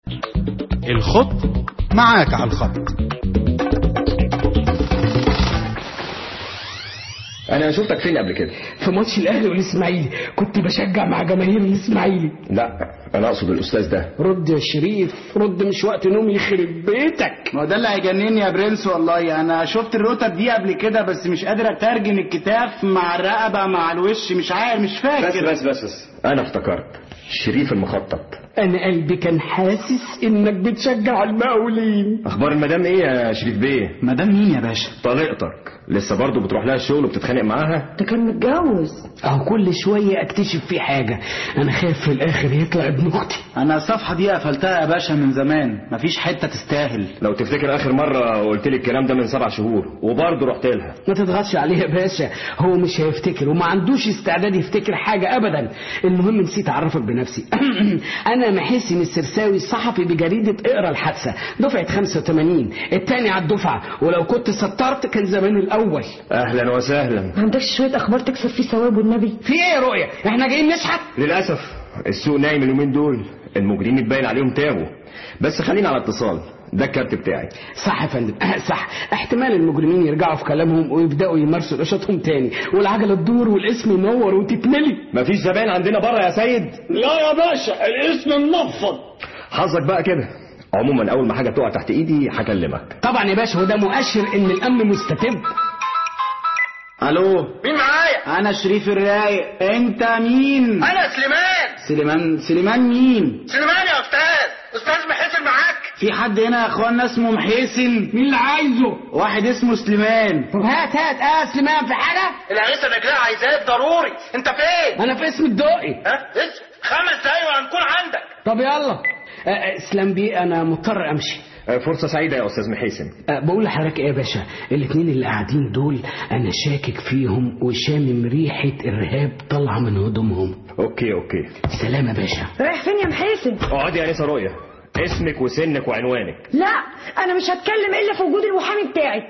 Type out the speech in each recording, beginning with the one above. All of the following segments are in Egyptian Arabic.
الخط معاك على الخط انا شفتك فين قبل كده في ماتش الاهلي والاسماعيلي كنت بشجع مع جماهير الاسماعيلي لا انا اقصد الاستاذ ده رد يا شريف رد مش وقت نوم يخرب بيتك ما هو ده اللي هيجنني يا برنس والله انا شفت الروتر دي قبل كده بس مش قادر اترجم الكتاف مع الرقبه مع الوش مش عارف مش بس فاكر بس بس, بس. انا افتكرت شريف المخطط انا قلبي كان حاسس انك بتشجع المقاولين اخبار المدام ايه يا شريف بيه مدام مين يا باشا طليقتك لسه برضه بتروح لها الشغل وبتتخانق معاها ده كان متجوز اهو كل شويه اكتشف فيه حاجه انا خايف في الاخر يطلع ابن اختي انا الصفحه دي قفلتها يا باشا من زمان مفيش حته تستاهل لو تفتكر اخر مره قلت لي الكلام ده من سبع شهور وبرضه رحت لها ما تضغطش عليه يا باشا هو مش هيفتكر وما عندوش استعداد يفتكر حاجه ابدا المهم نسيت اعرفك بنفسي انا محسن السرساوي الصحفي بجريده اقرا الحادثه دفعه 85 التاني على الدفعه ولو كنت سطرت كان زمان الاول اهلا وسهلا ما عندكش شويه اخبار تكسب فيه ثواب والنبي في ايه يا رؤيا احنا جايين نشحت للاسف السوق نايم اليومين دول المجرمين اتبين عليهم تابوا بس خلينا على اتصال ده الكارت بتاعي صح يا فندم أه صح احتمال المجرمين يرجعوا في كلامهم ويبداوا يمارسوا نشاطهم تاني والعجله تدور والاسم ينور وتتملي مفيش زباين عندنا بره يا سيد لا يا باشا الاسم منفض حظك بقى كده عموما اول ما حاجه تقع تحت ايدي هكلمك طبعا يا باشا وده مؤشر ان الامن مستتب الو مين معايا انا شريف الرايق انت مين انا سليمان سليمان سليمان مين سليمان يا استاذ استاذ محسن معاك في حد هنا يا اخوانا اسمه محيسن مين اللي عايزه واحد اسمه سليمان طب هات هات اه سليمان في حاجه العريسه نجلاء عايزاك ضروري انت فين انا في اسم الدقي ها اسم خمس دقايق وهنكون عندك طب يلا آه، آه، اسلام بيه انا مضطر امشي آه، فرصه سعيده يا استاذ محيسن أه، بقول لحضرتك ايه يا باشا الاتنين اللي قاعدين دول انا شاكك فيهم وشامم ريحه ارهاب طالعه من هدومهم اوكي اوكي سلام يا باشا رايح فين يا محاسن اقعدي يا انسه رؤيا اسمك وسنك وعنوانك لا انا مش هتكلم الا في وجود المحامي بتاعي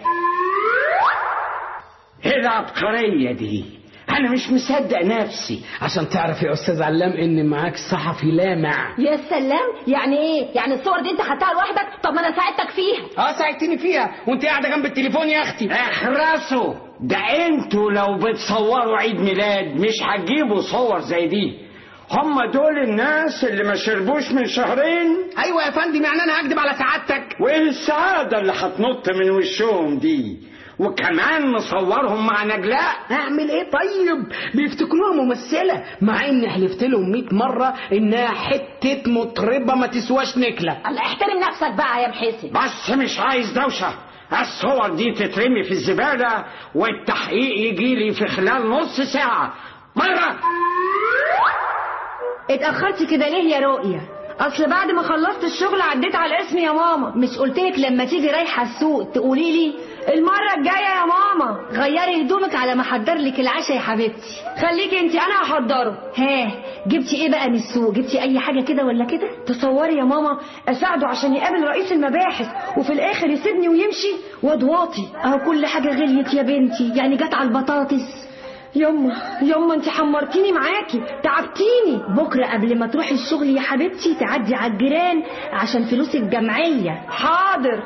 ايه العبقريه دي انا مش مصدق نفسي عشان تعرف يا استاذ علام ان معاك صحفي لامع يا سلام يعني ايه يعني الصور دي انت خدتها لوحدك طب ما انا ساعدتك فيها اه ساعدتني فيها وانت قاعده جنب التليفون يا اختي اخرسوا ده انتوا لو بتصوروا عيد ميلاد مش هتجيبوا صور زي دي هم دول الناس اللي ما شربوش من شهرين ايوه يا فندم يعني انا هكدب على سعادتك وايه السعادة اللي هتنط من وشهم دي وكمان مصورهم مع نجلاء اعمل ايه طيب بيفتكروها ممثله مع اني حلفت لهم 100 مره انها حته مطربه ما تسواش نكله الله احترم نفسك بقى يا محسن بس مش عايز دوشة الصور دي تترمي في الزبالة والتحقيق يجي لي في خلال نص ساعة مرة اتاخرتي كده ليه يا رؤيا اصل بعد ما خلصت الشغل عديت على الاسم يا ماما مش قلتلك لما تيجي رايحه السوق تقولي لي المره الجايه يا ماما غيري هدومك على ما احضر لك العشاء يا حبيبتي خليكي انت انا هحضره ها جبتي ايه بقى من السوق جبتي اي حاجه كده ولا كده تصوري يا ماما اساعده عشان يقابل رئيس المباحث وفي الاخر يسيبني ويمشي واد واطي اهو كل حاجه غليت يا بنتي يعني جت على البطاطس يما يما انت حمرتيني معاكي تعبتيني بكره قبل ما تروحي الشغل يا حبيبتي تعدي على الجيران عشان فلوس الجمعيه حاضر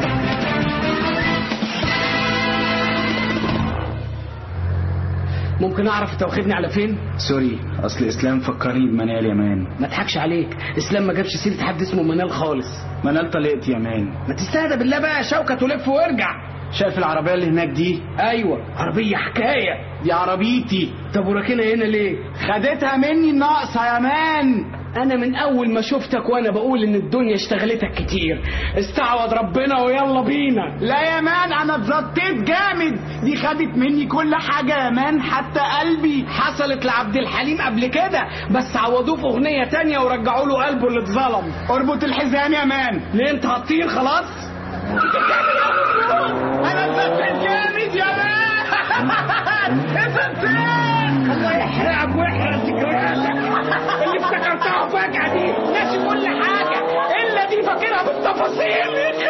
ممكن اعرف انت واخدني على فين سوري اصل اسلام فكرني بمنال يا مان ما اضحكش عليك اسلام ما جابش سيره حد اسمه منال خالص منال طلقت يا مان ما تستهدى بالله بقى شوكه ولف وارجع شايف العربيه اللي هناك دي ايوه عربيه حكايه دي عربيتي طب وراكنها هنا ليه خدتها مني الناقصه يا مان انا من اول ما شفتك وانا بقول ان الدنيا اشتغلتك كتير استعوض ربنا ويلا بينا لا يا مان انا اتزطيت جامد دي خدت مني كل حاجه يا مان حتى قلبي حصلت لعبد الحليم قبل كده بس عوضوه في اغنيه تانية ورجعوا له قلبه اللي اتظلم اربط الحزام يا مان ليه انت هتطير خلاص انا اتزطيت جامد يا مان اتزطيت الله يحرقك ويحرق ذكرياتك اللي افتكرتها فجأة دي ناسي كل حاجة إلا دي فاكرها بالتفاصيل